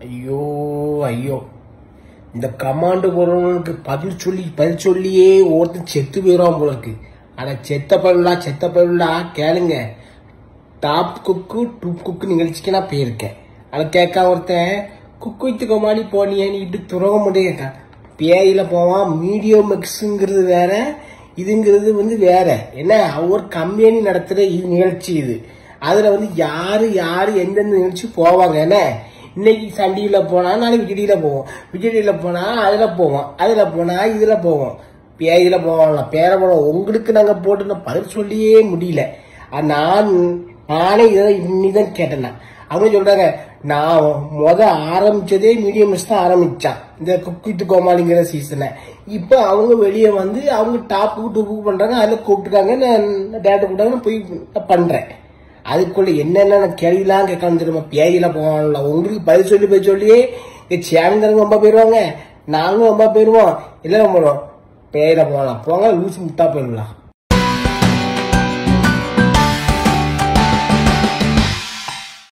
ஐயோ ஐயோ இந்த கமாண்டு போறவனுக்கு பதில் சொல்லி பதில் சொல்லியே ஒருத்தன் செத்து போயிடுவான் போல இருக்கு ஆனா செத்த பயிலா செத்த பயிலா கேளுங்க டாப் குக்கு டூப் குக்கு நிகழ்ச்சிக்கு நான் போயிருக்கேன் அதை கேட்க ஒருத்தன் குக்கு வித்து கோமாளி போனியேன்னு இட்டு துறவ முடியும் கேட்கான் பேயில போவான் மீடியோ மிக்ஸுங்கிறது வேற இதுங்கிறது வந்து வேற என்ன ஒரு கம்பெனி நடத்துற இது நிகழ்ச்சி இது அதுல வந்து யாரு யாரு எந்தெந்த நிகழ்ச்சி போவாங்க என்ன இன்னைக்கு சண்டியில போனா நாளைக்கு விஜடியில போவோம் விஜடியில போனா அதுல போவோம் அதுல போனா இதுல போவோம் பேயில போவாங்களா பேர போவோம் உங்களுக்கு நாங்க போட்டு நான் பதில் சொல்லியே முடியல ஆ, நான் நானே இதை இன்னிதான் கேட்டேன் நான். அவங்க சொல்றாங்க நான் முத ஆரம்பிச்சதே மீடியம் மிஸ் தான் ஆரம்பிச்சான் இந்த குக்கிட்டு கோமாளிங்கிற சீசனை இப்போ அவங்க வெளியே வந்து அவங்க டாப்புக்கு டூப்புக்கு பண்றாங்க அதில் கூப்பிட்டுருக்காங்க நான் டேரக்டர் கூப்பிட்டாங்க நான் போய் நான் பண்றேன் அதுக்குள்ள என்னென்ன கேள்விலாம் கேட்கணும் தெரியுமா பேயில போவாங்கல்ல உங்களுக்கு பதில் சொல்லி பதில் சொல்லியே இந்த சேனங்கிறவங்க ரொம்ப போயிடுவாங்க நாங்களும் ரொம்ப போயிடுவோம் எல்லாம் பண்ணுவோம் பேயில போகலாம் போங்க லூசி முட்டா போயிடலாம்